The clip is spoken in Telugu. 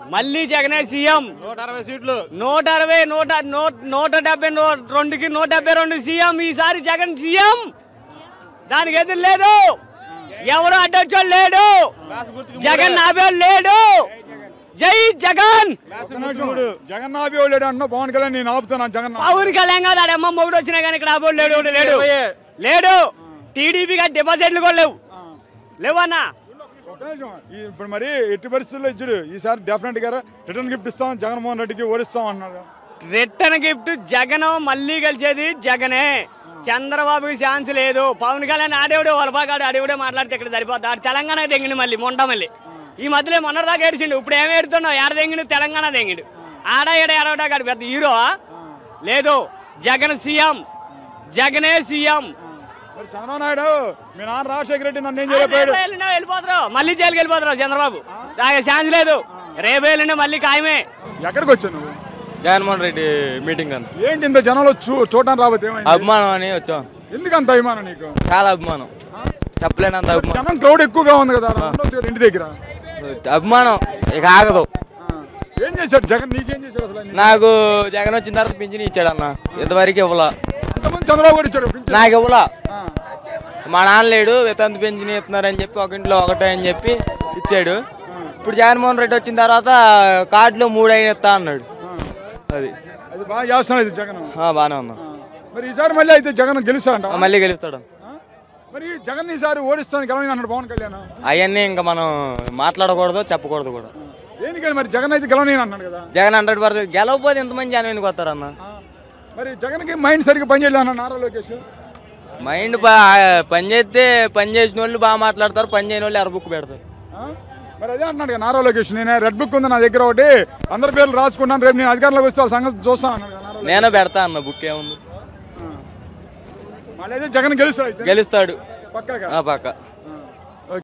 మళ్ళీ జగనే సీఎం నూట అరవై సీట్లు నూట అరవై నూట నూ- నూట డెబ్బై నూ- రెండుకి నూట డెబ్బై రెండు సీఎం ఈసారి జగన్ సీఎం దానికి ఎదురు లేదు ఎవరు అడ్డొచ్చోడు లేడు జగన్ నాబేవాడు లేడు జై జగన్ జగన్ ఆపేవాడు అన్న పవన్ కళ్యాణ్ నేను ఆపుతున్నాను జగన్ పవన్ కళ్యాణ్ గారు ఆడమ్మ మొగుడు వచ్చినా కానీ ఇక్కడ ఆబోడు లేడు ఎవడు లేడు లేడు టీడీపీ గారి డిపాజిట్లు కూడా లేవు లేవన్నా ఒక్క నిమిషం. ఈ ఇప్పుడు మరి ఎట్టి పరిస్థితుల్లో ఇచ్చుడు ఈసారి డెఫినెట్ గా రిటర్న్ గిఫ్ట్ ఇస్తాం జగన్మోహన్ రెడ్డికి ఓడిస్తాం అన్నాడు రిటర్న్ గిఫ్ట్ జగన్ మళ్ళీ గెలిచేది జగనే చంద్రబాబుకి ఛాన్స్ లేదు పవన్ కళ్యాణ్ ఆడేవిడే వలపాగాడు ఆడేవిడే మాట్లాడితే ఇక్కడ సరిపోతా ఆడు తెలంగాణ తెంగిండు మళ్ళీ మొండ మళ్ళీ ఈ మధ్యలో మొన్నటిదాకా ఏడిచిండు ఇప్పుడు ఏమి ఏడుతున్నావు ఏడ తెంగిండు తెలంగాణ తెంగిండు ఆడ ఏడ ఏడవడా కాడు పెద్ద హీరో లేదు జగన్ సీఎం జగనే సీఎం మరి చంద్రబాబు నాయుడు మీ నాన్న రాజశేఖర రెడ్డి నన్ను ఏం చేయలేకపోయాడు రేపు వెళ్ళినా వెళ్ళిపోతారు మళ్ళీ జైలుకి వెళ్ళిపోతారు చంద్రబాబు నాకు ఛాన్స్ లేదు రేపు వెళ్ళినా మళ్ళీ ఖాయమే ఎక్కడికి వచ్చావు నువ్వు జగన్మోహన్ రెడ్డి మీటింగ్ అంత ఏంటి ఇంత జనంలో చూ చూడడానికి రాబోతే ఏమైంది అభిమానం అని వచ్చాం ఎందుకు అంత అభిమానం నీకు చాలా అభిమానం చెప్పలేనంత అభిమానం జనం క్రౌడ్ ఎక్కువగా ఉంది కదా ఉండొచ్చు కదా ఇంటి దగ్గర అభిమానం ఇక ఆగదు ఆ. ఏం చేశాడు జగన్ నీకేం చేశాడు అసలు ఆయన? నాకు జగన్ వచ్చిన తర్వాత పింఛన్ ఇచ్చాడు అన్న ఇంతవరకు ఇవ్వలా ఎంతమంది చంద్రబాబు గారు ఇచ్చాడు పింఛన్? నాకు ఇవ్వలా ఆ. మా నాన్న లేడు వితంతు పెంచిన ఇస్తున్నారని చెప్పి ఒక ఇంట్లో ఒకటే అని చెప్పి ఇచ్చాడు ఇప్పుడు జగన్మోహన్ రెడ్డి వచ్చిన తర్వాత కార్డులో మూడు అయిన ఇస్తా అన్నాడు అది అది బాగా చేస్తున్నాడు ఇది జగన్ ఆ, బాగానే ఉందా ఆ. మరి ఈసారి మళ్ళీ అయితే జగన్ గెలుస్తాడంట ఆ, మళ్ళీ గెలుస్తాడు మరి జగన్ ఈసారి ఓడిస్తాను గెలవని అన్నాడు పవన్ కళ్యాణ్ అవన్నీ ఇంకా మనం మాట్లాడకూడదు చెప్పకూడదు కూడా దేనికని మరి జగన్ అయితే గెలవని అన్నాడు కదా జగన్ హండ్రెడ్ పర్సెంట్ గెలవకపోతే ఎంతమంది జనం ఎందుకు వస్తారన్న ఆ. మరి జగన్కి మైండ్ సరిగ్గా పనిచేయలేదు అన్న నారా లోకేష్ మైండ్ బా పని చేస్తే పని చేసిన వాళ్ళు బాగా మాట్లాడతారు పని చేయని వాళ్ళు ఎర్రబుక్ పెడతారు ఆ? మరి అదే అంటున్నాడు కదా నారా లోకేష్ నేను రెడ్ బుక్ ఉంది నా దగ్గర ఒకటి అందరి పేర్లు రాసుకుంటాను రేపు నేను అధికారంలోకి వస్తే వాళ్ళ సంగతి చూస్తాను అన్నాడు కదా నారా లోకేష్. నేను పెడతా అన్న బుక్ ఏముంది మళ్ళీ అయితే జగన్ గెలుస్తాడు అయితే గెలుస్తాడు పక్కాగా ఆ పక్క ఆ.